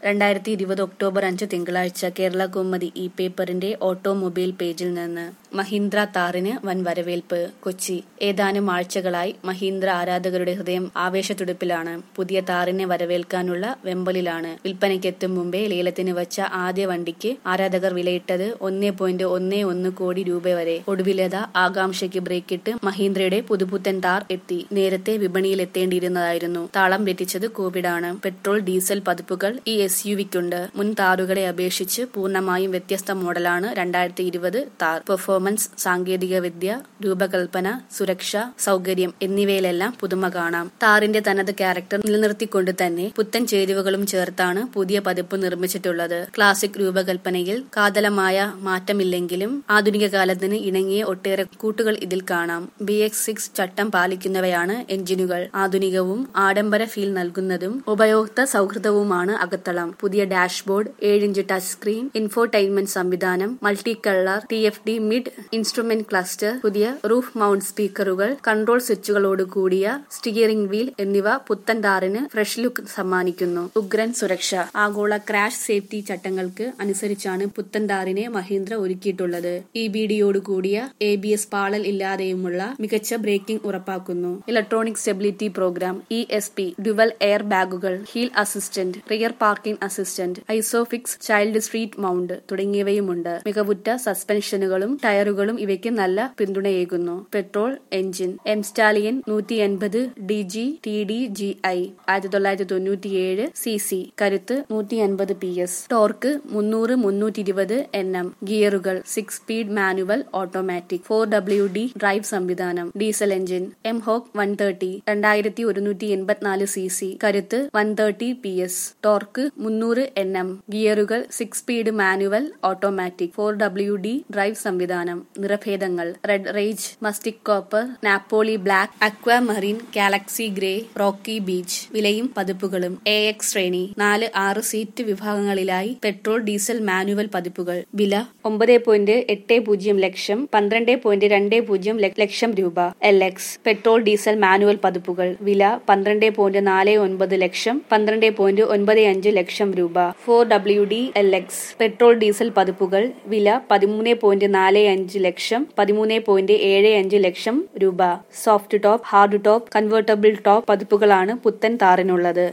രണ്ടായിരത്തി ഇരുപത് ഒക്ടോബർ അഞ്ച് തിങ്കളാഴ്ച കേരള കൗമുദി ഇ പേപ്പറിന്റെ ഓട്ടോമൊബൈൽ പേജിൽ നിന്ന് മഹീന്ദ്ര താറിന് വൻ വരവേൽപ്പ് കൊച്ചി ഏതാനും ആഴ്ചകളായി മഹീന്ദ്ര ആരാധകരുടെ ഹൃദയം ആവേശത്തുടിപ്പിലാണ് പുതിയ താറിനെ വരവേൽക്കാനുള്ള വെമ്പലിലാണ് വിൽപ്പനയ്ക്കെത്തും മുമ്പേ ലേലത്തിന് വച്ച ആദ്യ വണ്ടിക്ക് ആരാധകർ വിലയിട്ടത് ഒന്നേ പോയിന്റ് ഒന്നേ ഒന്ന് കോടി രൂപ വരെ ഒടുവിലത ആകാംക്ഷയ്ക്ക് ബ്രേക്കിട്ട് മഹീന്ദ്രയുടെ പുതുപുത്തൻ താർ എത്തി നേരത്തെ വിപണിയിൽ എത്തേണ്ടിയിരുന്നതായിരുന്നു താളം തെറ്റിച്ചത് കോവിഡാണ് പെട്രോൾ ഡീസൽ പതിപ്പുകൾ ഈ എസ് യു വിക്കുണ്ട് മുൻ താറുകളെ അപേക്ഷിച്ച് പൂർണ്ണമായും വ്യത്യസ്ത മോഡലാണ് രണ്ടായിരത്തി ഇരുപത് താർ പെർഫോമൻസ് സാങ്കേതിക വിദ്യ രൂപകൽപ്പന സുരക്ഷ സൗകര്യം എന്നിവയിലെല്ലാം പുതുമ കാണാം താറിന്റെ തനത് ക്യാരക്ടർ നിലനിർത്തിക്കൊണ്ട് തന്നെ പുത്തൻ ചേരുവകളും ചേർത്താണ് പുതിയ പതിപ്പ് നിർമ്മിച്ചിട്ടുള്ളത് ക്ലാസിക് രൂപകൽപ്പനയിൽ കാതലമായ മാറ്റമില്ലെങ്കിലും ആധുനിക കാലത്തിന് ഇണങ്ങിയ ഒട്ടേറെ കൂട്ടുകൾ ഇതിൽ കാണാം ബി എക്സ് സിക്സ് ചട്ടം പാലിക്കുന്നവയാണ് എഞ്ചിനുകൾ ആധുനികവും ആഡംബര ഫീൽ നൽകുന്നതും ഉപയോക്ത സൗഹൃദവുമാണ് അകത്തളം പുതിയ ഡാഷ്ബോർഡ് ഏഴിഞ്ച് ടച്ച് സ്ക്രീൻ ഇൻഫോടൈൻമെന്റ് സംവിധാനം multi colour T F D mid instrument cluster പുതിയ റൂഫ് മൗണ്ട് സ്പീക്കറുകൾ കൺട്രോൾ സ്വിച്ചുകളോട് കൂടിയ സ്റ്റിയറിംഗ് വീൽ എന്നിവ പുത്തൻ താറിന് ഫ്രഷ് ലുക്ക് സമ്മാനിക്കുന്നു ഉഗ്രൻ സുരക്ഷ ആഗോള ക്രാഷ് സേഫ്റ്റി ചട്ടങ്ങൾക്ക് അനുസരിച്ചാണ് പുത്തൻ താറിനെ മഹീന്ദ്ര ഒരുക്കിയിട്ടുള്ളത് ഇ ബി ഡിയോട് കൂടിയ എ ബി എസ് പാളൽ ഇല്ലാതെയുമുള്ള മികച്ച ബ്രേക്കിംഗ് ഉറപ്പാക്കുന്നു electronic stability program E S P dual air ബാഗുകൾ hill assistant rear parking assistant ISOFIX child street mount തുടങ്ങിയവയുമുണ്ട് മികവുറ്റ സസ്പെൻഷനുകളും ടയറുകളും ഇവയ്ക്ക് നല്ല പിന്തുണയേകുന്നു പെട്രോൾ എഞ്ചിൻ എം സ്റ്റാലിയൻ നൂറ്റി എൺപത് D G T D G I ആയിരത്തി തൊള്ളായിരത്തി തൊണ്ണൂറ്റിയേഴ് സി സി കരുത്ത് നൂറ്റി അൻപത് പി എസ് ടോർക്ക് മുന്നൂറ് മുന്നൂറ്റി ഇരുപത് എൻ എം ഗിയറുകൾ six speed manual automatic four W D drive സംവിധാനം diesel engine M hawk one thirty രണ്ടായിരത്തി ഒരുന്നൂറ്റി എൺപത്തിനാല് സി സി കരുത്ത് one thirty P S torque മുന്നൂറ് എൻ എം ഗിയറുകൾ six speed manual automatic four W D drive സംവിധാനം നിറഭേദങ്ങൾ red rage mystic copper Napoli black aquamarine galaxy grey rocky beach വിലയും പതിപ്പുകളും എ എക്സ് ശ്രേണി നാല് ആറ് സീറ്റ് വിഭാഗങ്ങളിലായി പെട്രോൾ ഡീസൽ മാനുവൽ പതിപ്പുകൾ വില ഒമ്പത് പോയിന്റ് എട്ട് പൂജ്യം ലക്ഷം പന്ത്രണ്ട് പോയിന്റ് രണ്ട് പൂജ്യം ലക്ഷം രൂപ L X petrol diesel manual പതിപ്പുകൾ വില പന്ത്രണ്ട് പോയിന്റ് നാല് ഒൻപത് ലക്ഷം പന്ത്രണ്ട് പോയിന്റ് ഒൻപത് അഞ്ച് ലക്ഷം രൂപ four W D L X petrol diesel പതിപ്പുകൾ വില പതിമൂന്ന് പോയിന്റ് നാല് അഞ്ച് ലക്ഷം പതിമൂന്ന് പോയിന്റ് ഏഴ് അഞ്ച് ലക്ഷം രൂപ soft top hard top convertible top പതിപ്പുകളാണ് പുത്തൻ താറിനുള്ളത്